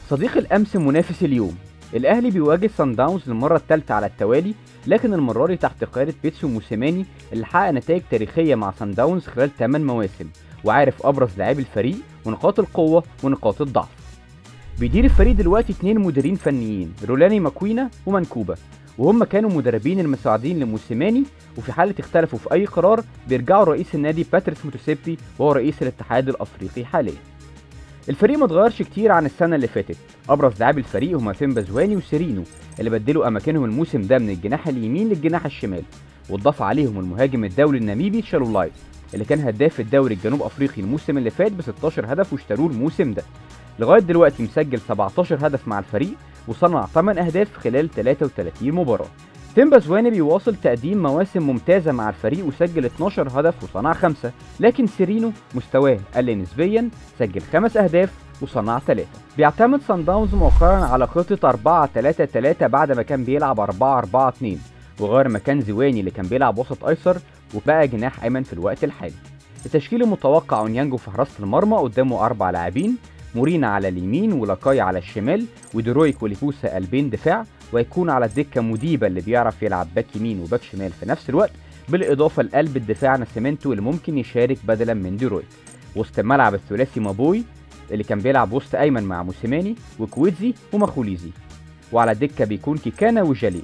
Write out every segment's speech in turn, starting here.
صديق الامس منافس اليوم الاهلي بيواجه سان داونز للمره الثالثه على التوالي لكن المره دي تحت قياده بيتسو موسيماني اللي حقق نتائج تاريخيه مع سان داونز خلال 8 مواسم وعارف ابرز لاعبي الفريق ونقاط القوه ونقاط الضعف بيدير الفريق دلوقتي اتنين مديرين فنيين رولاني ماكوينا ومنكوبا وهم كانوا مدربين المساعدين لموسيماني وفي حالة اختلفوا في أي قرار بيرجعوا رئيس النادي باتريس موتوسيبي وهو رئيس الاتحاد الأفريقي حاليا الفريق ما اتغيرش كتير عن السنة اللي فاتت أبرز لاعبي الفريق هما فين بازواني وسيرينو اللي بدلوا أماكنهم الموسم ده من الجناح اليمين للجناح الشمال واتضاف عليهم المهاجم الدولي الناميبي تشالولاي اللي كان هداف الدوري الجنوب أفريقي الموسم اللي فات ب 16 هدف واشتروه الموسم ده لغاية دلوقتي مسجل 17 هدف مع الفريق وصنع 8 أهداف خلال 33 مباراة تيم بازواني بيواصل تقديم مواسم ممتازة مع الفريق وسجل 12 هدف وصنع 5 لكن سيرينو مستواه قل نسبيا سجل 5 أهداف وصنع 3 بيعتمد سان داونز مؤخرا على خطة 4 3 3 بعد ما كان بيلعب 4 4 2 وغير مكان زواني اللي كان بيلعب وسط أيسر وبقى جناح أيمن في الوقت الحالي التشكيل المتوقع اونيانجو في حراسة المرمى قدامه أربع لاعبين مورينا على اليمين ولاكاي على الشمال ودرويك وليفوسا قلبين دفاع ويكون على الدكة مديبة اللي بيعرف يلعب باك يمين وباك شمال في نفس الوقت بالإضافة لقلب الدفاع ناسيمنتو اللي ممكن يشارك بدلا من درويك وسط الملعب الثلاثي مابوي اللي كان بيلعب وسط أيمن مع موسيماني وكويتزي ومخوليزي وعلى الدكة بيكون كيكانا وجالي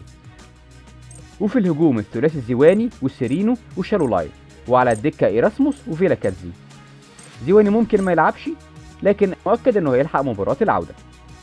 وفي الهجوم الثلاثي زيواني وسيرينو وشالولاي وعلى الدكة إيراسموس وفيلا كاتزي زيواني ممكن ما يلعبش لكن مؤكد انه هيلحق مباراة العودة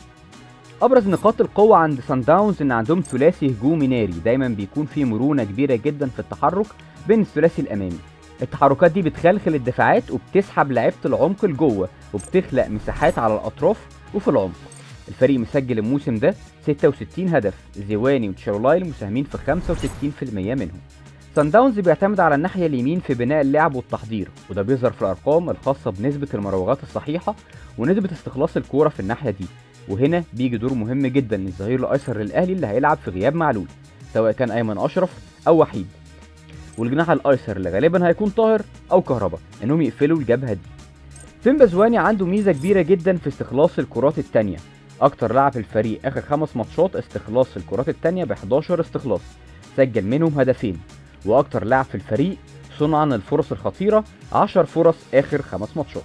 ابرز نقاط القوة عند سان داونز ان عندهم ثلاثي هجومي ناري دايما بيكون في مرونة كبيرة جدا في التحرك بين الثلاثي الامامي التحركات دي بتخلخل الدفاعات وبتسحب لعيبة العمق لجوه وبتخلق مساحات على الاطراف وفي العمق الفريق مسجل الموسم ده 66 هدف زيواني وتشارولاي المساهمين في 65% منهم سان داونز بيعتمد على الناحية اليمين في بناء اللعب والتحضير وده بيظهر في الأرقام الخاصة بنسبة المراوغات الصحيحة ونسبة استخلاص الكورة في الناحية دي وهنا بيجي دور مهم جدا للظهير الأيسر للأهلي اللي هيلعب في غياب معلول سواء كان أيمن أشرف أو وحيد والجناح الأيسر اللي غالبا هيكون طاهر أو كهربا إنهم يقفلوا الجبهة دي فين بازواني عنده ميزة كبيرة جدا في استخلاص الكرات التانية أكتر لاعب في الفريق آخر خمس ماتشات استخلاص الكرات التانية ب 11 استخلاص سجل منهم هدفين واكتر لاعب في الفريق صنعا الفرص الخطيره 10 فرص اخر خمس ماتشات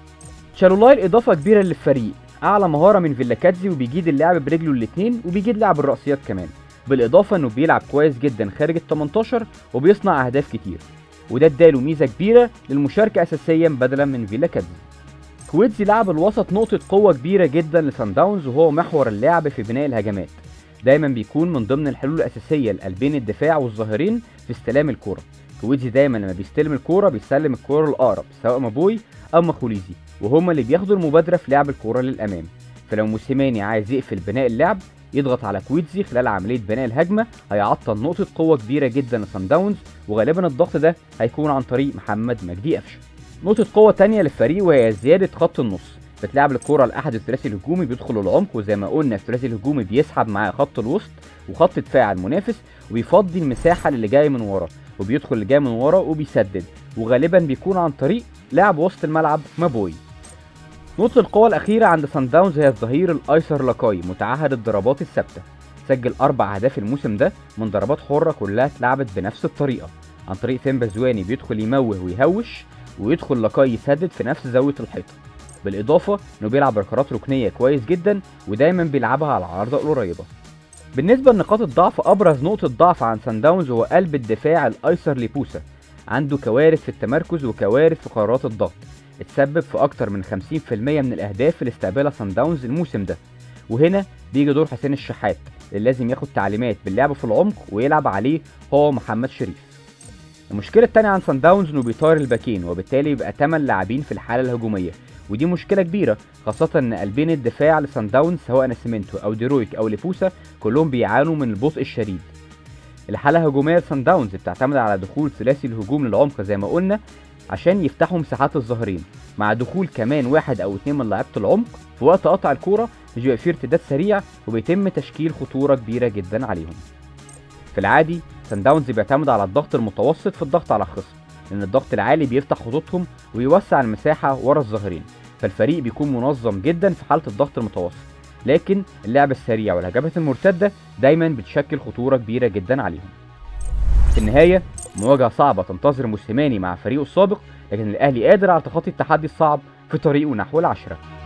شالولاي اضافه كبيره للفريق اعلى مهاره من فيلاكاتزي وبيجيد اللعب برجله الاثنين وبيجيد لعب الرأسيات كمان بالاضافه انه بيلعب كويس جدا خارج ال 18 وبيصنع اهداف كتير وده اداله ميزه كبيره للمشاركه اساسيا بدلا من فيلاكاتزي كويتزي لعب الوسط نقطة قوة كبيرة جدا لسان داونز وهو محور اللعب في بناء الهجمات دايما بيكون من ضمن الحلول الاساسيه لقلبين الدفاع والظاهرين في استلام الكوره كويتزي دايما لما بيستلم الكوره بيسلم الكوره الاقرب سواء مابوي او مخوليزي وهما اللي بياخدوا المبادره في لعب الكوره للامام فلو موسيماني عايز يقفل بناء اللعب يضغط على كويتزي خلال عمليه بناء الهجمه هيعطل نقطه قوه كبيره جدا لسان داونز وغالبا الضغط ده هيكون عن طريق محمد مجدي قفشه نقطه قوه تانية للفريق وهي زياده خط النص بتلعب الكرة لأحد الثلاثي الهجومي بيدخل العمق وزي ما قلنا الثلاثي الهجومي بيسحب معاه خط الوسط وخط دفاع المنافس وبيفضي المساحة اللي جاي من ورا وبيدخل اللي جاي من ورا وبيسدد وغالبا بيكون عن طريق لعب وسط الملعب مابوي نقطة القوة الأخيرة عند سان داونز هي الظهير الأيسر لاكاي متعهد الضربات الثابتة سجل أربع أهداف الموسم ده من ضربات حرة كلها اتلعبت بنفس الطريقة عن طريق ثيمبا زواني بيدخل يموه ويهوش ويدخل لاكاي يسدد في نفس زاوية الحيطة بالاضافه انه بيلعب ركلات ركنيه كويس جدا ودايما بيلعبها على العارضه القريبه بالنسبه لنقاط الضعف ابرز نقطه ضعف عن سان داونز هو قلب الدفاع الايسر لبوسا عنده كوارث في التمركز وكوارث في قرارات الضغط اتسبب في اكتر من 50% من الاهداف اللي استقبلها سان داونز الموسم ده وهنا بيجي دور حسين الشحات اللي لازم ياخد تعليمات باللعب في العمق ويلعب عليه هو محمد شريف المشكله الثانيه عن سان داونز انه بيطار الباكين وبالتالي يبقى 8 لاعبين في الحاله الهجوميه ودي مشكله كبيره خاصه ان قلبين الدفاع لسان داونز سواء ناسيمنتو او ديرويك او ليفوسا كلهم بيعانوا من البطء الشديد الحاله الهجوميه لسان داونز بتعتمد على دخول ثلاثي الهجوم للعمق زي ما قلنا عشان يفتحوا مساحات الظهرين مع دخول كمان واحد او اتنين من لعيبه العمق في وقت قطع الكوره مش بيبقى فيه ارتداد سريع وبيتم تشكيل خطوره كبيره جدا عليهم في العادي سان داونز بيعتمد على الضغط المتوسط في الضغط على الخصم لان الضغط العالي بيفتح خطوطهم ويوسع المساحه ورا الظهرين فالفريق بيكون منظم جدا في حاله الضغط المتوسط لكن اللعب السريع والهجمات المرتده دايما بتشكل خطوره كبيره جدا عليهم في النهايه مواجهه صعبه تنتظر موسيماني مع فريقه السابق لكن الاهلي قادر على تخطي التحدي الصعب في طريقه نحو العشره